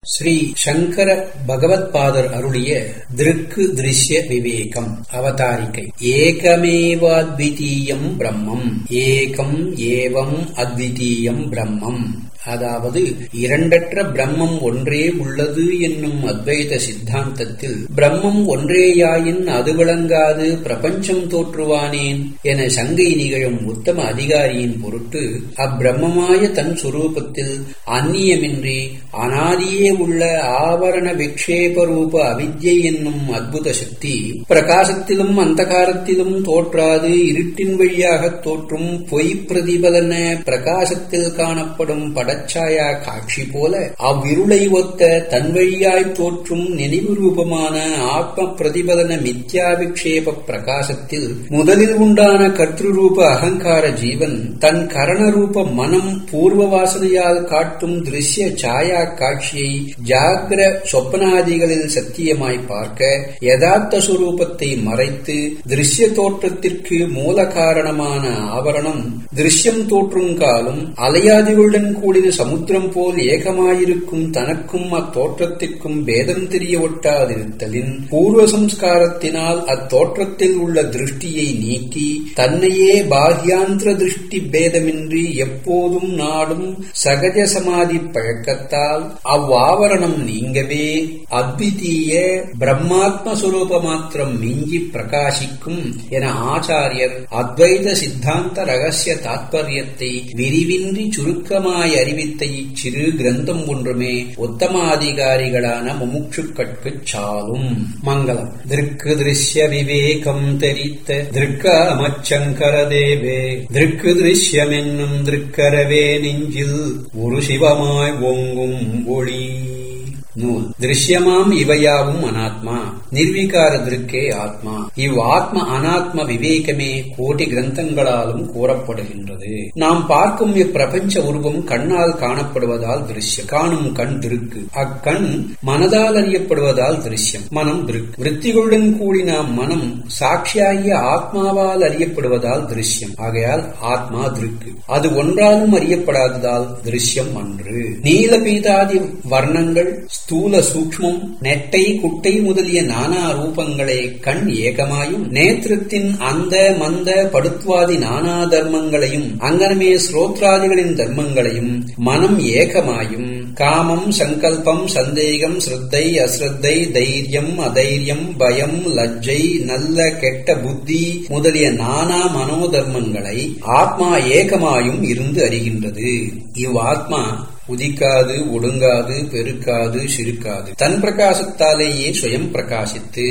ஸ்ரீ சங்கர பகவத்பாதர் அருளிய திருக்கு திருஷ்ய விவேகம் அவதாரிக்கை ஏகமேவாத்விதீயம் பிரம்மம் ஏகம் ஏவம் அத்விதீயம் பிரம்மம் அதாவது இரண்டற்ற பிரம்மம் ஒன்றே உள்ளது என்னும் அத்வைத சித்தாந்தத்தில் பிரம்மம் ஒன்றேயாயின் அது விளங்காது பிரபஞ்சம் தோற்றுவானேன் என சங்கை நிகழும் உத்தம அதிகாரியின் பொருட்டு அப்பிரம்மமாய தன் சுரூபத்தில் அந்நியமின்றி அனாதியே உள்ள ஆவரண விக்ஷேப ரூப அவித்யை என்னும் அற்புத சக்தி பிரகாசத்திலும் அந்தகாரத்திலும் தோற்றாது இருட்டின் வழியாக தோற்றும் பொய் பிரதிபலன பிரகாசத்தில் காணப்படும் படச்சாயா காட்சி போல அவ்விருளை ஒத்த தன் வழியாய் தோற்றும் நினைவு ரூபமான ஆத்ம பிரதிபலன மித்யாவிக்ஷேப பிரகாசத்தில் முதலில் உண்டான கர்த்தரூப அகங்கார ஜீவன் தன் கரணரூப மனம் பூர்வ வாசனையால் காட்டும் திருஷ்ய சாயா காட்சியை ஜாகிர சொப்பனாதிகளில் சத்தியமாய் பார்க்க யதார்த்த சுரூபத்தை மறைத்து திருஷ்ய தோற்றத்திற்கு மூல காரணமான ஆவரணம் திருஷ்யம் தோற்றும் காலம் அலையாதிகளுடன் கூடிய சமுத்திரம் போல் ஏகமாயிருக்கும் தனக்கும் அத்தோற்றத்திற்கும் பேதம் தெரிய ஒட்டாதிருத்தலின் பூர்வ சம்ஸ்காரத்தினால் அத்தோற்றத்தில் உள்ள திருஷ்டியை நீக்கி தன்னையே பாஹ்யாந்திர திருஷ்டி பேதமின்றி எப்போதும் நாடும் சகஜ சமாதி பழக்கத்தால் அவ்வாவரணம் நீங்கவே அத்விதீய பிரம்மாத்ம சுரூப மாத்திரம் மிஞ்சி பிரகாசிக்கும் என ஆச்சாரியர் அத்வைத சித்தாந்த ரகசிய தாத்பரியத்தை விரிவின்றி சுருக்கமாய் அறிவித்த இச்சிறு கிரந்தம் ஒன்றுமே உத்தமாதிகாரிகளான முமுட்சுக்கட்கு சாலும் மங்களம் திருக்கு திருஷ்ய விவேகம் தெரித்த திருக்க அமச்சங்கர தேவே திருக்கு திருஷ்யம் என்னும் திருக்கரவே நெஞ்சில் ஒரு சிவமாய் ஓங்கும் ஒளி நூல் திருஷ்யமாம் இவையாவும் அனாத்மா நிர்வீகார திருக்கே ஆத்மா இவ் ஆத்ம அனாத்ம விவேகமே கோடி கிரந்தங்களாலும் கூறப்படுகின்றது நாம் பார்க்கும் இப்பிரபஞ்ச உருவம் கண்ணால் காணப்படுவதால் திருஷ்யம் காணும் கண் திருக்கு அக்கண் மனதால் அறியப்படுவதால் திருஷ்யம் மனம் திருக்கு விற்த்திகளுடன் கூடின மனம் சாட்சியாகிய ஆத்மாவால் அறியப்படுவதால் திருஷ்யம் ஆகையால் ஆத்மா திருக்கு அது ஒன்றாலும் அறியப்படாததால் திருஷ்யம் அன்று நீல பீதாதி வர்ணங்கள் ஸ்தூல சூக்மம் நெட்டை குட்டை முதலிய நானா ரூபங்களே கண் ஏகமாயும் நேத்திரத்தின் அந்த மந்த படுத்வாதி நானா தர்மங்களையும் அங்கனமே ஸ்ரோத்ராதிகளின் தர்மங்களையும் மனம் ஏகமாயும் காமம் சங்கல்பம் சந்தேகம் ஸ்ரத்தை அஸ்ரத்தை தைரியம் அதைரியம் பயம் லஜ்ஜை நல்ல கெட்ட புத்தி முதலிய நானா மனோதர்மங்களை ஆத்மா ஏகமாயும் இருந்து அறிகின்றது இவ் ஆத்மா உதிக்காது ஒடுங்காது பெருக்காது சிறுக்காது தன் பிரகாசத்தாலேயே சுயம் பிரகாசித்து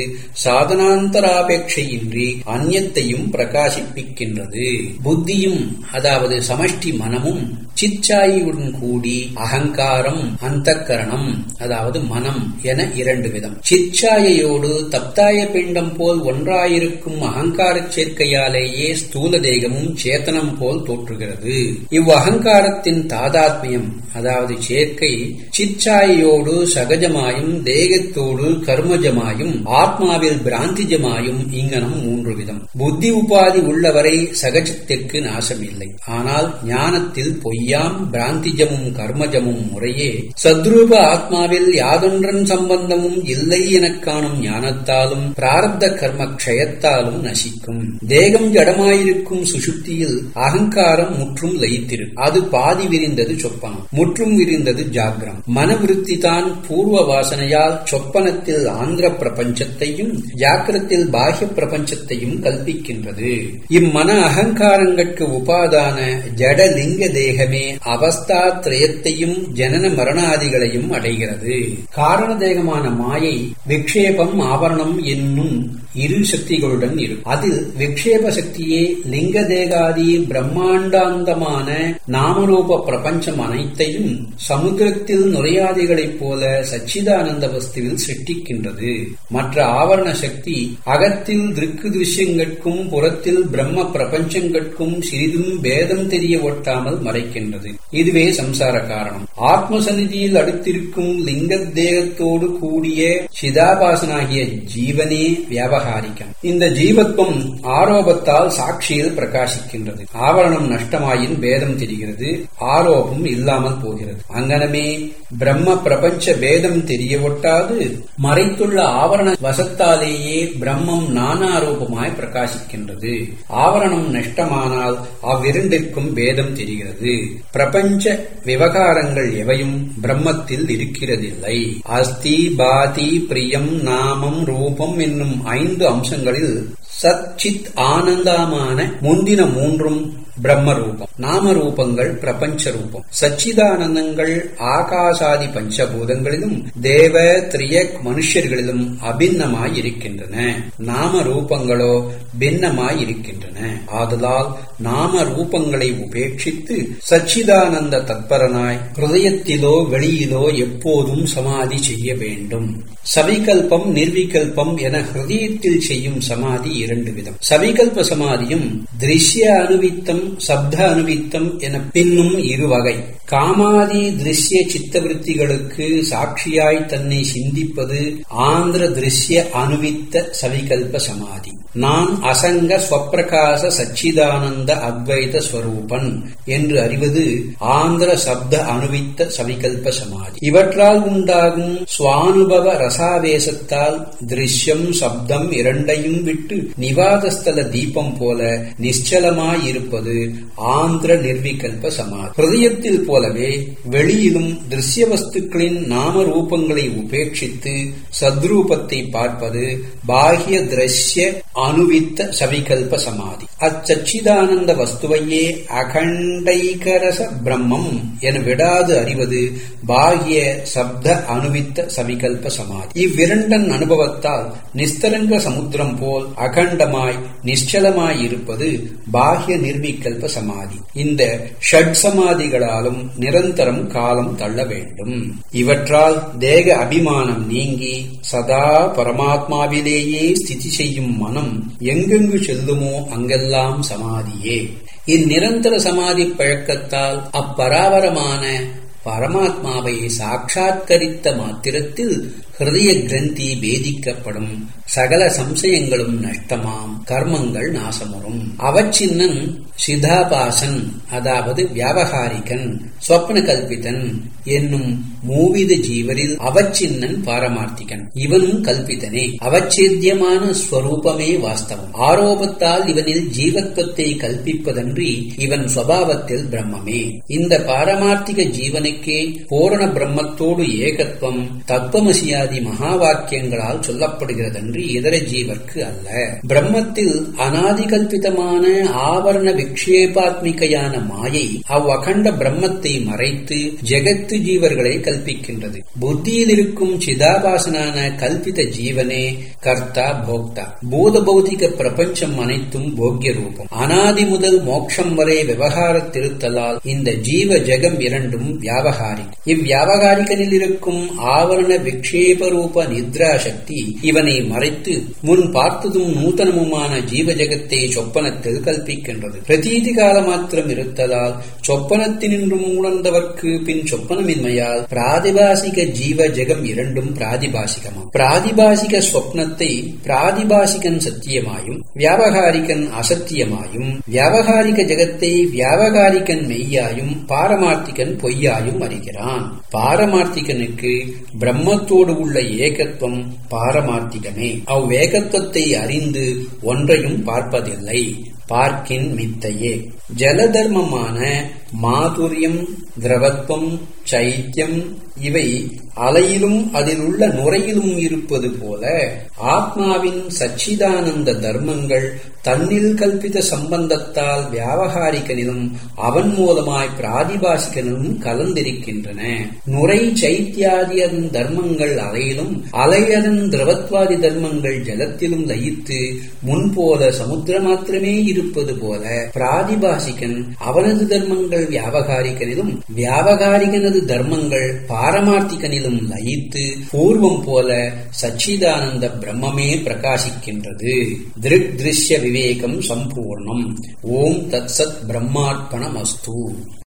சாதனாந்தராபேட்சையின்றி அந்நியத்தையும் பிரகாசிப்பிக்கின்றது புத்தியும் அதாவது சமஷ்டி மனமும் சிச்சாயுடன் கூடி அகங்காரம் அந்தக்கரணம் அதாவது மனம் என இரண்டு விதம் சிச்சாயோடு தப்தாய பிண்டம் போல் ஒன்றாயிருக்கும் அகங்கார சேர்க்கையாலேயே ஸ்தூல தேகமும் சேத்தனம் போல் தோற்றுகிறது இவ் அகங்காரத்தின் தாதாத்மியம் அதாவது சேர்க்கை சிச்சாயோடு சகஜமாயும் தேகத்தோடு கர்மஜமாயும் ஆத்மாவில் பிராந்திஜமாயும் இங்கனம் மூன்று விதம் புத்தி உபாதி உள்ளவரை சகஜத்திற்கு நாசமில்லை ஆனால் ஞானத்தில் பொய்யாம் பிராந்திஜமும் கர்மஜமும் முறையே சத்ரூப ஆத்மாவில் யாதொன்றன் சம்பந்தமும் இல்லை எனக் காணும் ஞானத்தாலும் பிராரப்த கர்ம க்ஷயத்தாலும் நசிக்கும் தேகம் ஜடமாயிருக்கும் சுசுப்தியில் அகங்காரம் முற்றும் லயித்திருக்கும் அது பாதி விரிந்தது சொப்பனம் முற்றும் விரிந்தது ஜாகிரம் மனவிருத்தி தான் பூர்வ வாசனையால் சொப்பனத்தில் ஆந்திர பிரபஞ்சத்தையும் ஜாக்கிரத்தில் பாஹ்ய பிரபஞ்சத்தையும் கல்பிக்கின்றது இம்மன அகங்காரங்களுக்கு உபாதான ஜடலிங்க தேகமே அவஸ்தா திரயத்தையும் ஜனன மரணாதிகளையும் அடைகிறது காரண தேகமான மாயை விக்ஷேபம் ஆவரணம் என்னும் இரு சக்திகளுடன் இருக்கும் அதில் விக்ஷேப சக்தியே லிங்க தேகாதி பிரம்மாண்டாந்தமான நாமரூப பிரபஞ்சம் அனைத்தையும் சமுத்திரத்தில் நுரையாதிகளைப் போல சச்சிதானந்த வஸ்துவில் சிட்டிக்கின்றது மற்ற ஆவரண சக்தி அகத்தில் திருக்கு திருஷ்யங்கட்கும் புறத்தில் பிரம்ம பிரபஞ்சங்கட்கும் சிறிதும் பேதம் தெரிய ஒட்டாமல் மறைக்கின்றது இதுவே சம்சார காரணம் ஆத்ம சந்நிதியில் அடுத்திருக்கும் லிங்க தேகத்தோடு கூடிய சிதாபாசனாகிய ஜீவனே வியாபகாரிக்கம் இந்த ஜீவத்வம் ஆரோபத்தால் சாட்சியில் பிரகாசிக்கின்றது ஆவரணம் நஷ்டமாயின் பேதம் தெரிகிறது ஆரோபம் இல்லாமல் போகிறது போகிறது அங்கனமே பிரம்ம பிரபஞ்ச பேதம் தெரிய ஒட்டாது மறைத்துள்ள ஆவரண வசத்தாலேயே பிரம்மம் நானா ரூபமாய் பிரகாசிக்கின்றது ஆவரணம் நஷ்டமானால் அவ்விரண்டிற்கும் பேதம் தெரிகிறது பிரபஞ்ச விவகாரங்கள் எவையும் பிரம்மத்தில் இருக்கிறதில்லை அஸ்தி பாதி பிரியம் நாமம் ரூபம் என்னும் ஐந்து அம்சங்களில் சச்சித் ஆனந்தமான முந்தின மூன்றும் பிரம்ம ரூபம் நாம ரூபங்கள் பிரபஞ்ச ரூபம் சச்சிதானந்தங்கள் ஆகாசாதி பஞ்சபூதங்களிலும் தேவ திரியக் மனுஷர்களிலும் அபின்னமாய் இருக்கின்றன நாம ரூபங்களோ பின்னமாய் இருக்கின்றன ஆதலால் நாம ரூபங்களை உபேட்சித்து சச்சிதானந்த தத்பரனாய் ஹிருதயத்திலோ வெளியிலோ எப்போதும் சமாதி செய்ய வேண்டும் சவிகல்பம் நிர்விகல்பம் என ஹிருதயத்தில் செய்யும் சமாதி இரண்டு விதம் சவிகல்ப சமாதியும் திருஷ்ய அனுவித்தம் சப்த அனுவித்தம் என பின்னும் இரு வகை காமாதி திருஷ்ய சித்தவருத்திகளுக்கு சாட்சியாய் தன்னை சிந்திப்பது ஆந்திர திருஷ்ய அனுவித்த சவிகல்ப சமாதி நான் அசங்க ஸ்வப்பிரகாச சச்சிதானந்த அத்வைத ஸ்வரூபன் என்று அறிவது ஆந்திர சப்த அனுவித்த சவிகல்ப சமாதி இவற்றால் உண்டாகும் சுவானுபவ ரசாவேசத்தால் திருஷ்யம் சப்தம் இரண்டையும் விட்டு நிவாதஸ்தல தீபம் போல நிశ్చலமாயிருப்பது ஆந்திர நிர்விகல்ப சமாதி ஹிருதயத்தில் போலவே வெளியிலும் திருஷ்ய வஸ்துக்களின் நாம ரூபங்களை உபேட்சித்து சத்ரூபத்தை பார்ப்பது பாஹ்ய திரஷ்ய அனுவித்த சவிகல்ப சமாதி அச்சச்சிதானந்த வஸ்துவையே அகண்டைகரச பிரம்மம் என விடாது அறிவது பாஹ்ய சப்த அனுவித்த சவிகல்ப சமாதி இவ்விரண்டன் அனுபவத்தால் நிஸ்தரங்க சமுத்திரம் போல் அகண்டமாய் நிശ്ചலமாய் இருப்பது பாஹ்ய நிர்விகல்ப சமாதி இந்த ஷட் சமாதிகளாலும் நிரந்தரம் காலம் தள்ள வேண்டும் இவற்றால் தேக அபிமானம் நீங்கி சதா பரமாத்மாவிலேயே ஸ்திதி செய்யும் மனம் எங்கெங்கு செல்லுமோ அங்கெல்லாம் சமாதியே இந்நிரந்தர சமாதி பழக்கத்தால் அப்பராவரமான பரமாத்மாவை சாட்சாத்கரித்த மாத்திரத்தில் ஹிருதய கிரந்தி பேதிக்கப்படும் சகல சம்சயங்களும் நஷ்டமாம் கர்மங்கள் நாசமுறும் அவச்சின்னன் சிதாபாசன் அதாவது வியாபகாரிகன் ஸ்வப்ன கல்பிதன் என்னும் மூவித ஜீவரில் அவச்சின்னன் பாரமார்த்திகன் இவனும் கல்பிதனே அவச்சேத்தியமான ஸ்வரூபமே வாஸ்தவம் ஆரோபத்தால் இவனில் ஜீவத்வத்தை கல்பிப்பதன்றி இவன் சுவாவத்தில் பிரம்மமே இந்த பாரமார்த்திக ஜீவனுக்கே பூரண பிரம்மத்தோடு ஏகத்துவம் தத்துவமசியாதி மகா வாக்கியங்களால் சொல்லப்படுகிறதன்றி இதர ஜீவர்க்கு அல்ல பிரம்மத்தில் அனாதி கல்பிதமான ஆவரண விக்ஷேபாத்மிகையான மாயை அவ்வகண்ட பிரம்மத்தை மறைத்து ஜெகத்து ஜீவர்களை கல்பிக்கின்றது புத்தியில் இருக்கும் சிதாபாசனான கல்பித ஜீவனே கர்த்தா போக்தா பூத பௌதிக பிரபஞ்சம் அனைத்தும் போக்கிய ரூபம் அனாதி முதல் மோட்சம் வரை விவகாரத்திருத்தலால் இந்த ஜீவ ஜெகம் இரண்டும் வியாபகாரி இவ்வியாபகாரிகனில் இருக்கும் ஆவரண விக்ஷேப ரூப நித்ரா சக்தி இவனை மறைத்து முன் பார்த்ததும் நூதனமுமான ஜீவ ஜெகத்தை சொப்பனத்தில் கல்பிக்கின்றது பிரதீதி கால மாத்திரம் இருத்ததால் சொப்பனத்தினின்றும் உணர்ந்தவர்க்கு பின் சொப்பனமின்மையால் பிராதிபாசிக ஜீவ ஜெகம் இரண்டும் பிராதிபாசிகமாம் பிராதிபாசிக சொப்னத்தை பிராதிபாசிகன் சத்தியமாயும் வியாபகாரிகன் அசத்தியமாயும் வியாபகாரிக ஜெகத்தை வியாபகாரிகன் மெய்யாயும் பாரமார்த்திகன் பொய்யாயும் அறிகிறான் பாரமார்த்திகனுக்கு பிரம்மத்தோடு உள்ள ஏகத்துவம் பாரமார்த்திகமே அவ்வேகத்துவத்தை அறிந்து ஒன்றையும் பார்ப்பதில்லை பார்க்கின் மித்தையே ஜலதர்மமான மாதுரியம் திரவத்வம் சைத்தியம் இவை அலையிலும் அதில் உள்ள நுரையிலும் இருப்பது போல ஆத்மாவின் சச்சிதானந்த தர்மங்கள் தன்னில் கல்பித சம்பந்தத்தால் வியாபகாரிகனிலும் அவன் மூலமாய் பிராதிபாசிகனிலும் கலந்திருக்கின்றன நுரை சைத்தியாதி அதன் தர்மங்கள் அலையிலும் அலையதன் திரவத்வாதி தர்மங்கள் ஜலத்திலும் லயித்து முன்போல சமுத்திர மாத்திரமே இருப்பது போல பிராதிபாசிகன் அவனது தர்மங்கள் வியாபகாரிகனிலும் வியாபகாரிகனது தர்மங்கள் பாரமார்த்திகனிலும் லயித்து பூர்வம் போல சச்சிதானந்த பிரம்மமே பிரகாசிக்கின்றது திருக் திருஷ்ய விவேகம் சம்பூர்ணம் ஓம் தத் சத் பிரம்மார்ப்பணமஸ்து